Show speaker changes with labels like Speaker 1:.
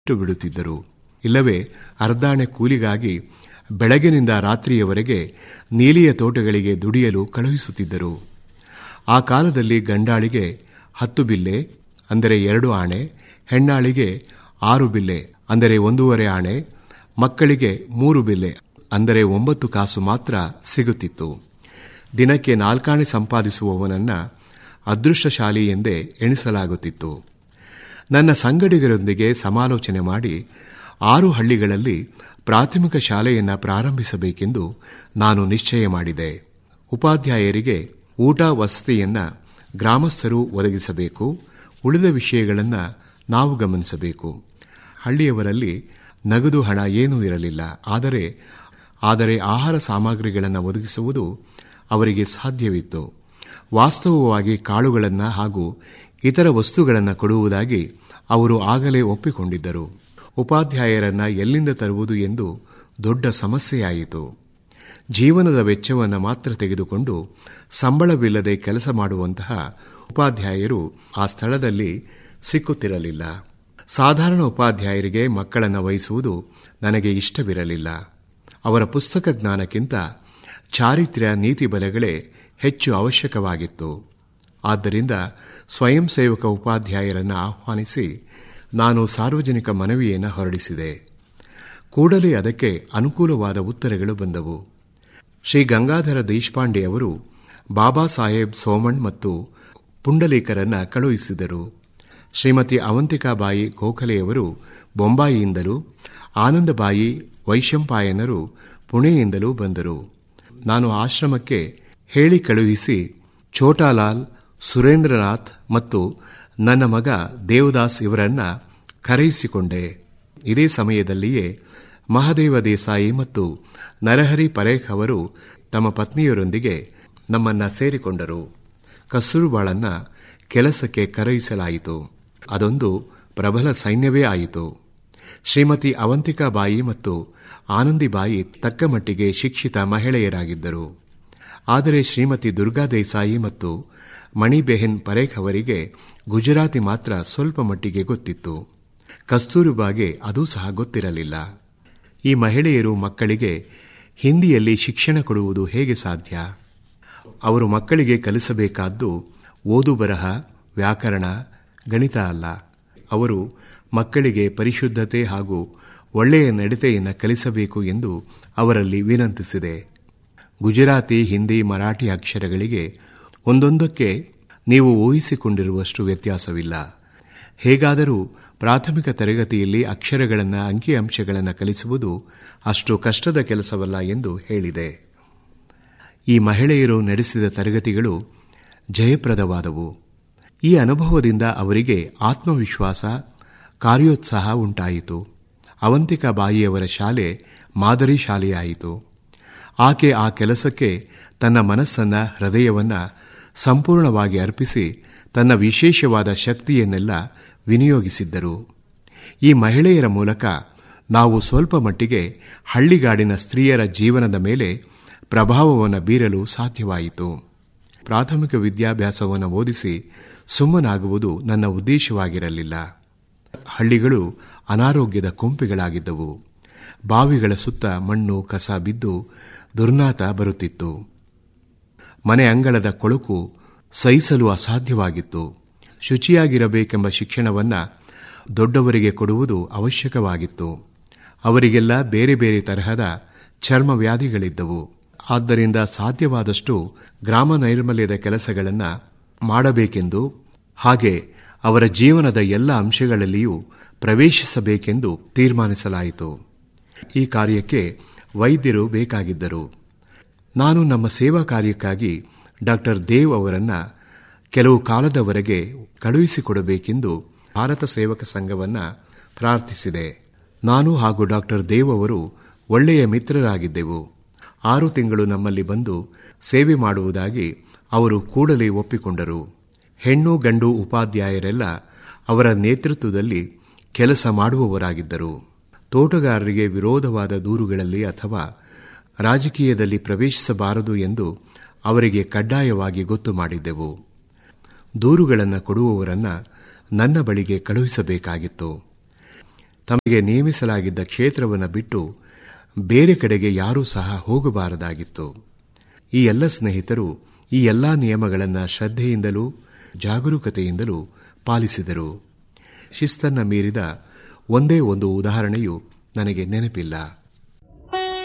Speaker 1: ಬಿಟ್ಟು ಬಿಡುತ್ತಿದ್ದರು ಇಲ್ಲವೇ ಅರ್ಧಾಣೆ ಕೂಲಿಗಾಗಿ ಬೆಳಗಿನಿಂದ ರಾತ್ರಿಯವರೆಗೆ ನೀಲಿಯ ತೋಟಗಳಿಗೆ ದುಡಿಯಲು ಕಳುಹಿಸುತ್ತಿದ್ದರು ಆ ಕಾಲದಲ್ಲಿ ಗಂಡಾಳಿಗೆ ಹತ್ತು ಬಿಲ್ಲೆ ಅಂದರೆ ಎರಡು ಆಣೆ ಹೆಣ್ಣಾಳಿಗೆ ಆರು ಬಿಲ್ಲೆ ಅಂದರೆ ಒಂದೂವರೆ ಆಣೆ ಮಕ್ಕಳಿಗೆ ಮೂರು ಬಿಲ್ಲೆ ಅಂದರೆ ಒಂಬತ್ತು ಕಾಸು ಮಾತ್ರ ಸಿಗುತ್ತಿತ್ತು ದಿನಕ್ಕೆ ನಾಲ್ಕಾಣೆ ಸಂಪಾದಿಸುವವನನ್ನ ಅದೃಷ್ಟಶಾಲಿ ಎಂದೇ ಎಣಿಸಲಾಗುತ್ತಿತ್ತು ನನ್ನ ಸಂಗಡಿಗರೊಂದಿಗೆ ಸಮಾಲೋಚನೆ ಮಾಡಿ ಆರು ಹಳ್ಳಿಗಳಲ್ಲಿ ಪ್ರಾಥಮಿಕ ಶಾಲೆಯನ್ನು ಪ್ರಾರಂಭಿಸಬೇಕೆಂದು ನಾನು ನಿಶ್ಚಯ ಮಾಡಿದೆ ಉಪಾಧ್ಯಾಯರಿಗೆ ಊಟ ವಸತಿಯನ್ನ ಗ್ರಾಮಸ್ಥರು ಒದಗಿಸಬೇಕು ಉಳಿದ ವಿಷಯಗಳನ್ನು ನಾವು ಗಮನಿಸಬೇಕು ಹಳ್ಳಿಯವರಲ್ಲಿ ನಗದು ಹಣ ಏನೂ ಇರಲಿಲ್ಲ ಆದರೆ ಆದರೆ ಆಹಾರ ಸಾಮಗ್ರಿಗಳನ್ನು ಒದಗಿಸುವುದು ಅವರಿಗೆ ಸಾಧ್ಯವಿತ್ತು ವಾಸ್ತವವಾಗಿ ಕಾಳುಗಳನ್ನು ಹಾಗೂ ಇತರ ವಸ್ತುಗಳನ್ನು ಕೊಡುವುದಾಗಿ ಅವರು ಆಗಲೇ ಒಪ್ಪಿಕೊಂಡಿದ್ದರು ಉಪಾಧ್ಯಾಯರನ್ನ ಎಲ್ಲಿಂದ ತರುವುದು ಎಂದು ದೊಡ್ಡ ಸಮಸ್ಯೆಯಾಯಿತು ಜೀವನದ ವೆಚ್ಚವನ್ನು ಮಾತ್ರ ತೆಗೆದುಕೊಂಡು ಸಂಬಳವಿಲ್ಲದೆ ಕೆಲಸ ಮಾಡುವಂತಹ ಉಪಾಧ್ಯಾಯರು ಆ ಸ್ಥಳದಲ್ಲಿ ಸಿಕ್ಕುತ್ತಿರಲಿಲ್ಲ ಸಾಧಾರಣ ಉಪಾಧ್ಯಾಯರಿಗೆ ಮಕ್ಕಳನ್ನು ವಹಿಸುವುದು ನನಗೆ ಇಷ್ಟವಿರಲಿಲ್ಲ ಅವರ ಪುಸ್ತಕ ಜ್ಞಾನಕ್ಕಿಂತ ಚಾರಿತ್ರ್ಯ ನೀತಿ ಬಲೆಗಳೇ ಹೆಚ್ಚು ಅವಶ್ಯಕವಾಗಿತ್ತು ಆದ್ದರಿಂದ ಸ್ವಯಂ ಸೇವಕ ಉಪಾಧ್ಯಾಯರನ್ನು ಆಹ್ವಾನಿಸಿ ನಾನು ಸಾರ್ವಜನಿಕ ಮನವಿಯನ್ನು ಹೊರಡಿಸಿದೆ ಕೂಡಲೇ ಅದಕ್ಕೆ ಅನುಕೂಲವಾದ ಉತ್ತರಗಳು ಬಂದವು ಶ್ರೀ ಗಂಗಾಧರ ದೇಶಪಾಂಡೆ ಅವರು ಬಾಬಾ ಸಾಹೇಬ್ ಸೋಮಣ್ ಮತ್ತು ಪುಂಡಲೀಕರನ್ನ ಕಳುಹಿಸಿದರು ಶ್ರೀಮತಿ ಅವಂತಿಕಾಬಾಯಿ ಗೋಖಲೆಯವರು ಬೊಂಬಾಯಿಯಿಂದಲೂ ಆನಂದಬಾಯಿ ವೈಶಂಪಾಯನರು ಪುಣೆಯಿಂದಲೂ ಬಂದರು ನಾನು ಆಶ್ರಮಕ್ಕೆ ಹೇಳಿ ಕಳುಹಿಸಿ ಛೋಟಾಲಾಲ್ ಸುರೇಂದ್ರನಾಥ್ ಮತ್ತು ನನ್ನ ಮಗ ದೇವದಾಸ್ ಇವರನ್ನ ಕರೆಯಿಸಿಕೊಂಡೆ ಇದೇ ಸಮಯದಲ್ಲಿಯೇ ಮಹದೇವ ದೇಸಾಯಿ ಮತ್ತು ನರಹರಿ ಪರೇಖ್ ಅವರು ತಮ್ಮ ಪತ್ನಿಯರೊಂದಿಗೆ ನಮ್ಮನ್ನ ಸೇರಿಕೊಂಡರು ಕಸ್ತೂರುಬಾಳನ್ನ ಕೆಲಸಕ್ಕೆ ಕರೆಯಿಸಲಾಯಿತು ಅದೊಂದು ಪ್ರಬಲ ಸೈನ್ಯವೇ ಆಯಿತು ಶ್ರೀಮತಿ ಅವಂತಿಕಾಬಾಯಿ ಮತ್ತು ಆನಂದಿಬಾಯಿ ತಕ್ಕ ಮಟ್ಟಿಗೆ ಶಿಕ್ಷಿತ ಮಹಿಳೆಯರಾಗಿದ್ದರು ಆದರೆ ಶ್ರೀಮತಿ ದುರ್ಗಾ ದೇಸಾಯಿ ಮತ್ತು ಮಣಿಬೆಹೆನ್ ಪರೇಖ್ ಅವರಿಗೆ ಗುಜರಾತಿ ಮಾತ್ರ ಸ್ವಲ್ಪ ಮಟ್ಟಿಗೆ ಗೊತ್ತಿತ್ತು ಕಸ್ತೂರುಬಾಗೆ ಅದೂ ಸಹ ಗೊತ್ತಿರಲಿಲ್ಲ ಈ ಮಹಿಳೆಯರು ಮಕ್ಕಳಿಗೆ ಹಿಂದಿಯಲ್ಲಿ ಶಿಕ್ಷಣ ಕೊಡುವುದು ಹೇಗೆ ಸಾಧ್ಯ ಅವರು ಮಕ್ಕಳಿಗೆ ಕಲಿಸಬೇಕಾದ್ದು ಓದು ಬರಹ ವ್ಯಾಕರಣ ಗಣಿತ ಅಲ್ಲ ಅವರು ಮಕ್ಕಳಿಗೆ ಪರಿಶುದ್ಧತೆ ಹಾಗೂ ಒಳ್ಳೆಯ ನಡತೆಯನ್ನು ಕಲಿಸಬೇಕು ಎಂದು ಅವರಲ್ಲಿ ವಿನಂತಿಸಿದೆ ಗುಜರಾತಿ ಹಿಂದಿ ಮರಾಠಿ ಅಕ್ಷರಗಳಿಗೆ ಒಂದೊಂದಕ್ಕೆ ನೀವು ಊಹಿಸಿಕೊಂಡಿರುವಷ್ಟು ವ್ಯತ್ಯಾಸವಿಲ್ಲ ಹೇಗಾದರೂ ಪ್ರಾಥಮಿಕ ತರಗತಿಯಲ್ಲಿ ಅಕ್ಷರಗಳನ್ನು ಅಂಕಿಅಂಶಗಳನ್ನು ಕಲಿಸುವುದು ಅಷ್ಟು ಕಷ್ಟದ ಕೆಲಸವಲ್ಲ ಎಂದು ಹೇಳಿದೆ ಈ ಮಹಿಳೆಯರು ನಡೆಸಿದ ತರಗತಿಗಳು ಜಯಪ್ರದವಾದವು ಈ ಅನುಭವದಿಂದ ಅವರಿಗೆ ಆತ್ಮವಿಶ್ವಾಸ ಕಾರ್ಯೋತ್ಸಾಹ ಉಂಟಾಯಿತು ಅವಂತಿಕಾ ಬಾಯಿಯವರ ಶಾಲೆ ಮಾದರಿ ಶಾಲೆಯಾಯಿತು ಆಕೆ ಆ ಕೆಲಸಕ್ಕೆ ತನ್ನ ಮನಸ್ಸನ್ನ ಹೃದಯವನ್ನ ಸಂಪೂರ್ಣವಾಗಿ ಅರ್ಪಿಸಿ ತನ್ನ ವಿಶೇಷವಾದ ಶಕ್ತಿಯನ್ನೆಲ್ಲ ವಿನಿಯೋಗಿಸಿದ್ದರು ಈ ಮಹಿಳೆಯರ ಮೂಲಕ ನಾವು ಸ್ವಲ್ಪ ಮಟ್ಟಿಗೆ ಹಳ್ಳಿಗಾಡಿನ ಸ್ತ್ರೀಯರ ಜೀವನದ ಮೇಲೆ ಪ್ರಭಾವವನ್ನು ಬೀರಲು ಸಾಧ್ಯವಾಯಿತು ಪ್ರಾಥಮಿಕ ವಿದ್ಯಾಭ್ಯಾಸವನ್ನು ಓದಿಸಿ ಸುಮ್ಮನಾಗುವುದು ನನ್ನ ಉದ್ದೇಶವಾಗಿರಲಿಲ್ಲ ಹಳ್ಳಿಗಳು ಅನಾರೋಗ್ಯದ ಕೊಂಪೆಗಳಾಗಿದ್ದವು ಬಾವಿಗಳ ಸುತ್ತ ಮಣ್ಣು ಕಸ ಬಿದ್ದು ದುರ್ನಾತ ಬರುತ್ತಿತ್ತು ಮನೆ ಅಂಗಳದ ಕೊಳಕು ಸಹಿಸಲು ಅಸಾಧ್ಯವಾಗಿತ್ತು ಶುಚಿಯಾಗಿರಬೇಕೆಂಬ ಶಿಕ್ಷಣವನ್ನ ದೊಡ್ಡವರಿಗೆ ಕೊಡುವುದು ಅವಶ್ಯಕವಾಗಿತ್ತು ಅವರಿಗೆಲ್ಲ ಬೇರೆ ಬೇರೆ ತರಹದ ಚರ್ಮ ವ್ಯಾಧಿಗಳಿದ್ದವು ಆದ್ದರಿಂದ ಸಾಧ್ಯವಾದಷ್ಟು ಗ್ರಾಮ ನೈರ್ಮಲ್ಯದ ಕೆಲಸಗಳನ್ನು ಮಾಡಬೇಕೆಂದು ಹಾಗೆ ಅವರ ಜೀವನದ ಎಲ್ಲ ಅಂಶಗಳಲ್ಲಿಯೂ ಪ್ರವೇಶಿಸಬೇಕೆಂದು ತೀರ್ಮಾನಿಸಲಾಯಿತು ಈ ಕಾರ್ಯಕ್ಕೆ ವೈದ್ಯರು ಬೇಕಾಗಿದ್ದರು ನಾನು ನಮ್ಮ ಸೇವಾ ಕಾರ್ಯಕ್ಕಾಗಿ ಡಾಕ್ಟರ್ ದೇವ್ ಅವರನ್ನ ಕೆಲವು ಕಾಲದವರೆಗೆ ಕಳುಹಿಸಿಕೊಡಬೇಕೆಂದು ಭಾರತ ಸೇವಕ ಸಂಘವನ್ನ ಪ್ರಾರ್ಥಿಸಿದೆ ನಾನು ಹಾಗೂ ಡಾಕ್ಟರ್ ದೇವ್ ಅವರು ಒಳ್ಳೆಯ ಮಿತ್ರರಾಗಿದ್ದೆವು ಆರು ತಿಂಗಳು ನಮ್ಮಲ್ಲಿ ಬಂದು ಸೇವೆ ಮಾಡುವುದಾಗಿ ಅವರು ಕೂಡಲೇ ಒಪ್ಪಿಕೊಂಡರು ಹೆಣ್ಣು ಗಂಡು ಉಪಾಧ್ಯಾಯರೆಲ್ಲ ಅವರ ನೇತೃತ್ವದಲ್ಲಿ ಕೆಲಸ ಮಾಡುವವರಾಗಿದ್ದರು ತೋಟಗಾರರಿಗೆ ವಿರೋಧವಾದ ದೂರುಗಳಲ್ಲಿ ಅಥವಾ ರಾಜಕೀಯದಲ್ಲಿ ಪ್ರವೇಶಿಸಬಾರದು ಎಂದು ಅವರಿಗೆ ಕಡ್ಡಾಯವಾಗಿ ಗೊತ್ತು ಮಾಡಿದ್ದೆವು ದೂರುಗಳನ್ನು ಕೊಡುವವರನ್ನ ನನ್ನ ಬಳಿಗೆ ಕಳುಹಿಸಬೇಕಾಗಿತ್ತು ತಮಗೆ ನೇಮಿಸಲಾಗಿದ್ದ ಕ್ಷೇತ್ರವನ್ನು ಬಿಟ್ಟು ಬೇರೆ ಕಡೆಗೆ ಯಾರೂ ಸಹ ಹೋಗಬಾರದಾಗಿತ್ತು ಈ ಎಲ್ಲ ಸ್ನೇಹಿತರು ಈ ಎಲ್ಲ ನಿಯಮಗಳನ್ನು ಶ್ರದ್ಧೆಯಿಂದಲೂ ಜಾಗರೂಕತೆಯಿಂದಲೂ ಪಾಲಿಸಿದರು ಶಿಸ್ತನ್ನ ಮೀರಿದ ಒಂದೇ ಒಂದು ಉದಾಹರಣೆಯು ನನಗೆ ನೆನಪಿಲ್ಲ